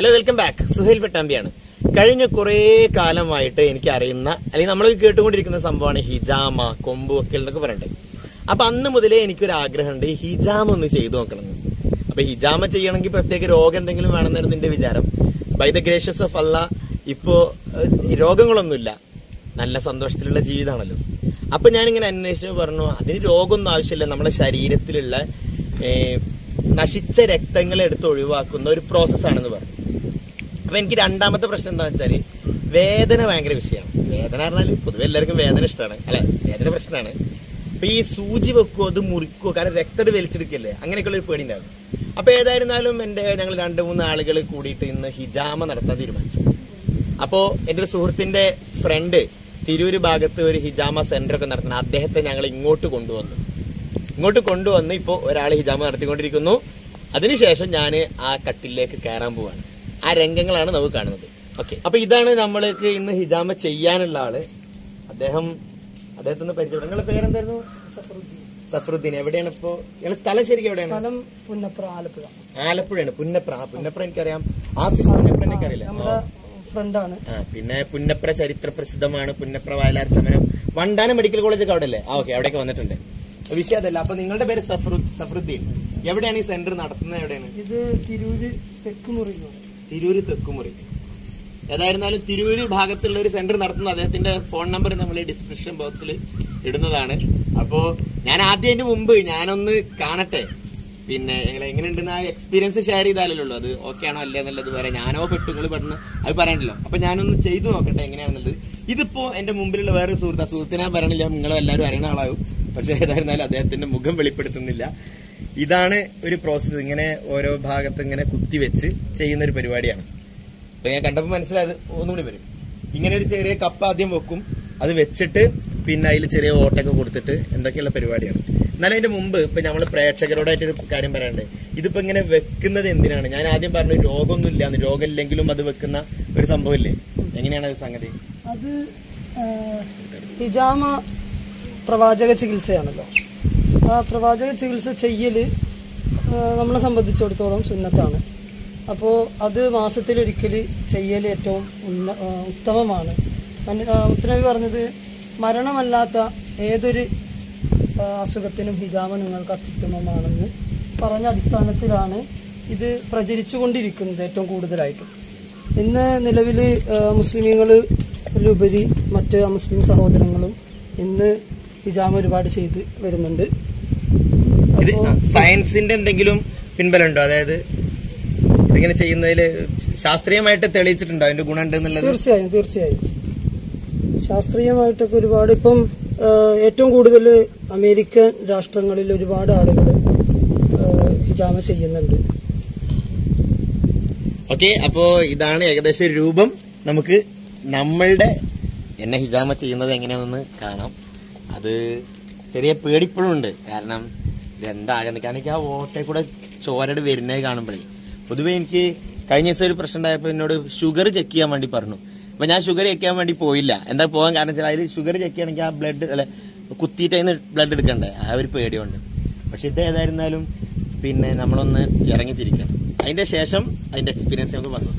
Hello welcome back Suhail പട്ടാമ്പിയാണ് കഴിഞ്ഞ കുറേ കാലമായിട്ട് എനിക്ക് അറിയുന്ന അല്ലെങ്കിൽ നമ്മൾ കേട്ടുകൊണ്ടിരിക്കുന്ന സംഭവമാണ് ഹിജാമ കൊമ്പ് വക്കൽ എന്നൊക്കെ പറയണ്ടേ അപ്പൊ അന്ന് മുതലേ എനിക്കൊരു ആഗ്രഹമുണ്ട് ഈ ഹിജാമ ഒന്ന് ചെയ്തു നോക്കണം എന്ന്. അപ്പൊ ഹിജാമ ചെയ്യണമെങ്കിൽ പ്രത്യേക രോഗം എന്തെങ്കിലും വേണമെന്നായിരുന്നു എന്റെ വിചാരം ബൈ ദ ഗ്രേഷ്യസ് ഓഫ് അല്ല ഇപ്പോ ഏഹ്, രോഗങ്ങളൊന്നുമില്ല നല്ല സന്തോഷത്തിലുള്ള ജീവിതമാണല്ലോ അപ്പൊ ഞാനിങ്ങനെ അന്വേഷിച്ചു പറഞ്ഞു അതിന് രോഗമൊന്നും ആവശ്യമില്ല നമ്മുടെ ശരീരത്തിലുള്ള ഏഹ്, നശിച്ച രക്തങ്ങൾ എടുത്ത് ഒഴിവാക്കുന്ന ഒരു പ്രോസസ്സാണെന്ന് പറഞ്ഞു അപ്പൊ എനിക്ക് രണ്ടാമത്തെ പ്രശ്നം എന്താ വെച്ചാല് വേദന ഭയങ്കര വിഷയമാണ് വേദന പറഞ്ഞാൽ പൊതുവെ എല്ലാവർക്കും വേദന ഇഷ്ടമാണ് അല്ലെ വേദന പ്രശ്നമാണ് അപ്പൊ ഈ സൂചി വെക്കുവോ അത് മുറിക്കുവോ കാരണം രക്തം വലിച്ചെടുക്കല്ലേ അങ്ങനെയൊക്കെയുള്ള ഒരു പേടി ഉണ്ടാവും അപ്പൊ ഏതായിരുന്നാലും എൻ്റെ ഞങ്ങൾ രണ്ട് മൂന്ന് ആളുകൾ കൂടിയിട്ട് ഇന്ന് ഹിജാമ നടത്താൻ തീരുമാനിച്ചു അപ്പോൾ എൻ്റെ ഒരു സുഹൃത്തിൻ്റെ ഫ്രണ്ട് തിരൂര് ഭാഗത്ത് ഒരു ഹിജാമ സെന്റർ ഒക്കെ നടത്തുന്നത് അദ്ദേഹത്തെ ഞങ്ങൾ ഇങ്ങോട്ട് കൊണ്ടുവന്നു ഇങ്ങോട്ട് കൊണ്ടുവന്ന് ഇപ്പോൾ ഒരാൾ ഹിജാമ നടത്തിക്കൊണ്ടിരിക്കുന്നു അതിനുശേഷം ഞാൻ ആ കട്ടിലേക്ക് കയറാൻ പോവാണ് ആ രംഗങ്ങളാണ് നമുക്ക് കാണുന്നത് ഓക്കെ അപ്പൊ ഇതാണ് നമ്മൾക്ക് ഇന്ന് ഹിജാമ ചെയ്യാനുള്ള ആള് അദ്ദേഹം അദ്ദേഹത്തിന് പരിചയം നിങ്ങളുടെ പേരെന്തായിരുന്നു സഫറുദ്ദീൻ എവിടെയാണ് ഇപ്പോ നിങ്ങളുടെ സ്ഥലം ശരിക്കും എവിടെയാണ് സ്ഥലം പുന്നപ്ര ആലപ്പുഴ ആലപ്പുഴയാണ് പുന്നപ്ര ആ പുന്നപ്ര എനിക്കറിയാം ആസിഫ് പുന്നപ്ര എനിക്കറിയില്ല നമ്മുടെ ഫ്രണ്ടാണ് ആ പിന്നെ പുന്നപ്ര ചരിത്ര പ്രസിദ്ധമാണ് പുന്നപ്ര വയലാർ സമരം വണ്ടാനം മെഡിക്കൽ കോളേജ് ഒക്കെ അവിടെ അല്ലേ ആ ഓക്കെ അവിടെയൊക്കെ വന്നിട്ടുണ്ട് വിഷയം അതല്ല അപ്പൊ നിങ്ങളുടെ പേര് സഫറു സഫറുദ്ദീൻ എവിടെയാണ് ഈ സെന്റർ നടത്തുന്നത് എവിടെയാണ് ഇത് തിരൂര് തെക്കുമുറിയിലോ തിരൂര് തെക്കുമുറി ഏതായിരുന്നാലും തിരൂര് ഭാഗത്തുള്ള ഒരു സെന്റർ നടത്തുന്ന അദ്ദേഹത്തിന്റെ ഫോൺ നമ്പർ നമ്മൾ ഡിസ്ക്രിപ്ഷൻ ബോക്സിൽ ഇടുന്നതാണ് അപ്പോ ഞാൻ ആദ്യം അതിന്റെ മുമ്പ് ഞാനൊന്ന് കാണട്ടെ പിന്നെ ഞങ്ങൾ എങ്ങനെയുണ്ടെന്ന് ആ എക്സ്പീരിയൻസ് ഷെയർ ചെയ്താലല്ലോ ഉള്ളൂ അത് ഓക്കെ ആണോ അല്ലേ എന്നുള്ളത് വരെ ഞാനോ പെട്ടു നിങ്ങൾ പെട്ടെന്ന് അത് പറയണ്ടല്ലോ അപ്പൊ ഞാനൊന്ന് ചെയ്തു നോക്കട്ടെ എങ്ങനെയാണെന്നുള്ളത് ഇതിപ്പോ എന്റെ മുമ്പിലുള്ള വേറൊരു സുഹൃത്ത് ആ സുഹൃത്തിനെ പറയണില്ല നിങ്ങൾ എല്ലാവരും അറിയണ ആളാവും പക്ഷെ ഏതായിരുന്നാലും അദ്ദേഹത്തിന്റെ മുഖം വെളിപ്പെടുത്തുന്നില്ല ഇതാണ് ഒരു പ്രോസസ്സ് ഇങ്ങനെ ഓരോ ഭാഗത്ത് ഇങ്ങനെ കുത്തിവെച്ച് ചെയ്യുന്ന ഒരു പരിപാടിയാണ് അപ്പൊ ഞാൻ കണ്ടപ്പോൾ മനസ്സിലായത് ഒന്നുകൂടി വരും ഇങ്ങനെ ഒരു ചെറിയ കപ്പ് ആദ്യം വെക്കും അത് വെച്ചിട്ട് പിന്നെ അതിൽ ചെറിയ ഓട്ടൊക്കെ കൊടുത്തിട്ട് എന്തൊക്കെയുള്ള പരിപാടിയാണ് എന്നാലും അതിന്റെ മുമ്പ് ഇപ്പൊ നമ്മൾ പ്രേക്ഷകരോടായിട്ടൊരു കാര്യം പറയാനുണ്ട് ഇതിപ്പോ ഇങ്ങനെ വെക്കുന്നത് എന്തിനാണ് ഞാൻ ആദ്യം പറഞ്ഞു രോഗമൊന്നും ഇല്ലാന്ന് രോഗമില്ലെങ്കിലും അത് വെക്കുന്ന ഒരു സംഭവമില്ലേ എങ്ങനെയാണ് അത് സംഗതി അത് ആ, ഹിജാമ പ്രവാചക ചികിത്സയാണല്ലോ ആ പ്രവാചക ചികിത്സ ചെയ്യൽ നമ്മളെ സംബന്ധിച്ചിടത്തോളം സുന്നത്താണ് അപ്പോൾ അത് മാസത്തിലൊരിക്കൽ ചെയ്യൽ ഏറ്റവും ഉന്ന ആ, ഉത്തമമാണ് മൻ- ആ, മുത്തനബി പറഞ്ഞത് മരണമല്ലാത്ത ഏതൊരു ആ, അസുഖത്തിനും ഹിജാമ നിങ്ങൾക്ക് അത്യുത്തമമാണെന്ന് പറഞ്ഞ അടിസ്ഥാനത്തിലാണ് ഇത് പ്രചരിച്ചുകൊണ്ടിരിക്കുന്നത് ഏറ്റവും കൂടുതലായിട്ടും ഇന്ന് നിലവിൽ മുസ്ലിമീങ്ങളിലുപരി മറ്റ് അമുസ്ലിം സഹോദരങ്ങളും ഇന്ന് ഹിജാമ ഒരുപാട് ചെയ്ത് വരുന്നുണ്ട് ഇത് സയൻസിന്റെ എന്തെങ്കിലും പിൻബലമുണ്ടോ അതായത് ഇതിങ്ങനെ ചെയ്യുന്നതിൽ ശാസ്ത്രീയമായിട്ട് തെളിയിച്ചിട്ടുണ്ടോ അതിന്റെ ഗുണം ഉണ്ടെന്നുള്ളത് തീർച്ചയായും തീർച്ചയായും ശാസ്ത്രീയമായിട്ടൊക്കെ ഒരുപാട് ഇപ്പം ആ, ഏറ്റവും കൂടുതൽ അമേരിക്കൻ രാഷ്ട്രങ്ങളിൽ ഒരുപാട് ആളുകൾ ഹിജാമ ചെയ്യുന്നുണ്ട് ഓക്കെ അപ്പോ ഇതാണ് ഏകദേശം രൂപം നമുക്ക് നമ്മളുടെ എന്നെ ഹിജാമ ചെയ്യുന്നത് എങ്ങനെയാണെന്ന് കാണാം അത് ചെറിയ പേടിപ്പോഴും ഉണ്ട് കാരണം ഇതെന്താകുന്നത് കാരണം എനിക്ക് ആ ഓട്ടെ കൂടെ ചോരട് വരുന്നത് കാണുമ്പോഴേ പൊതുവെ എനിക്ക് കഴിഞ്ഞ ദിവസം ഒരു പ്രശ്നം ഉണ്ടായപ്പോൾ എന്നോട് ഷുഗർ ചെക്ക് ചെയ്യാൻ വേണ്ടി പറഞ്ഞു അപ്പൊ ഞാൻ ഷുഗർ ചെക്ക് ചെയ്യാൻ വേണ്ടി പോയില്ല എന്താ പോകാൻ കാരണം വെച്ചാൽ അതിൽ ഷുഗർ ചെക്ക് ചെയ്യണമെങ്കിൽ ആ ബ്ലഡ് അല്ല കുത്തിയിട്ട് അതിന് ബ്ലഡ് എടുക്കണ്ടേ ആ ഒരു പേടിയുണ്ട് പക്ഷെ ഇത് ഏതായിരുന്നാലും പിന്നെ നമ്മളൊന്ന് ഇറങ്ങിത്തിരിക്കണം അതിന്റെ ശേഷം അതിന്റെ എക്സ്പീരിയൻസ് നമുക്ക് പങ്കുവെക്കാം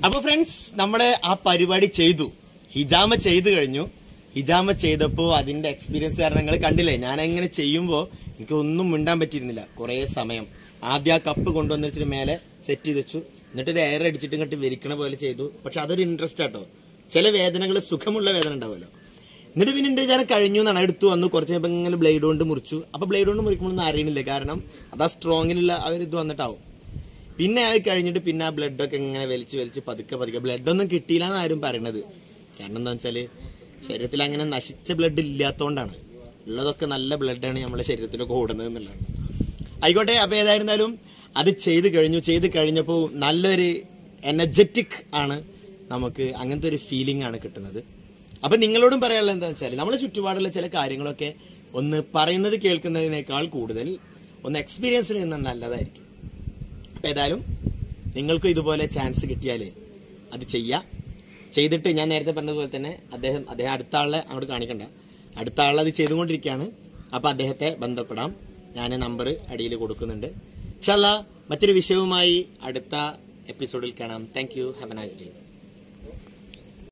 അപ്പൊ ഫ്രണ്ട്സ് നമ്മള് ആ പരിപാടി ചെയ്തു ഹിജാമ ചെയ്തു കഴിഞ്ഞു ഹിജാമ ചെയ്തപ്പോ അതിന്റെ എക്സ്പീരിയൻസ് കാരണം നിങ്ങൾ കണ്ടില്ലേ ഞാൻ എങ്ങനെ ചെയ്യുമ്പോ എനിക്ക് ഒന്നും മിണ്ടാൻ പറ്റിയിരുന്നില്ല കുറേ സമയം ആദ്യം ആ കപ്പ് കൊണ്ടുവന്ന് വെച്ചിട്ട് മേലെ സെറ്റ് ചെയ്ത് വെച്ചു എന്നിട്ട് ഒരു എയർ അടിച്ചിട്ട് ഇങ്ങോട്ട് വലിക്കണ പോലെ ചെയ്തു പക്ഷെ അതൊരു ഇൻട്രസ്റ്റ് ആട്ടോ ചില വേദനകൾ സുഖമുള്ള വേദന ഉണ്ടാവുമല്ലോ എന്നിട്ട് പിന്നെ എൻ്റെ ഞാൻ കഴിഞ്ഞു എന്നാണ് എടുത്തു വന്നു കുറച്ച് കഴിയുമ്പോൾ ഇങ്ങനെ ബ്ലേഡ് കൊണ്ട് മുറിച്ചു അപ്പൊ ബ്ലേഡ് കൊണ്ട് മുറിക്കുമ്പോഴൊന്നും അറിയണില്ല കാരണം അത് ആ സ്ട്രോങ്ങിലുള്ള ആ ഒരു ഇത് വന്നിട്ടാവും പിന്നെ അത് കഴിഞ്ഞിട്ട് പിന്നെ ആ ബ്ലഡൊക്കെ ഇങ്ങനെ വലിച്ച് വലിച്ച് പതുക്കെ പതുക്കെ ബ്ലഡൊന്നും കിട്ടിയില്ല എന്ന് ആരും പറയണത് കാരണം എന്താ വെച്ചാല് ശരീരത്തിൽ അങ്ങനെ നശിച്ച ബ്ലഡ് ഇല്ലാത്തതുകൊണ്ടാണ് ഉള്ളതൊക്കെ നല്ല ബ്ലഡാണ് നമ്മുടെ ശരീരത്തിലൊക്കെ ഓടുന്നത് എന്നുള്ളത് ആയിക്കോട്ടെ അപ്പൊ ഏതായിരുന്നാലും അത് ചെയ്ത് കഴിഞ്ഞു ചെയ്ത് കഴിഞ്ഞപ്പോൾ നല്ലൊരു എനർജറ്റിക് ആണ് നമുക്ക് അങ്ങനത്തെ ഒരു ഫീലിംഗ് ആണ് കിട്ടുന്നത് അപ്പൊ നിങ്ങളോടും പറയാനുള്ളത് എന്താണെന്ന് വെച്ചാൽ നമ്മളെ ചുറ്റുപാടുള്ള ചില കാര്യങ്ങളൊക്കെ ഒന്ന് പറയുന്നത് കേൾക്കുന്നതിനേക്കാൾ കൂടുതൽ ഒന്ന് എക്സ്പീരിയൻസിൽ നിന്ന് നല്ലതായിരിക്കും അപ്പൊ ഏതായാലും നിങ്ങൾക്കും ഇതുപോലെ ചാൻസ് കിട്ടിയാൽ അത് ചെയ്യാം ചെയ്തിട്ട് ഞാൻ നേരത്തെ പറഞ്ഞതുപോലെ തന്നെ അദ്ദേഹം അദ്ദേഹം അടുത്ത ആളെ അങ്ങോട്ട് കാണിക്കണ്ട അടുത്ത ആൾ അത് ചെയ്തുകൊണ്ടിരിക്കുകയാണ് അപ്പൊ അദ്ദേഹത്തെ ബന്ധപ്പെടാം ഞാൻ നമ്പർ അടിയിൽ കൊടുക്കുന്നുണ്ട് ചല മറ്റൊരു വിഷയവുമായി അടുത്ത എപ്പിസോഡിൽ കാണാം thank you have a nice day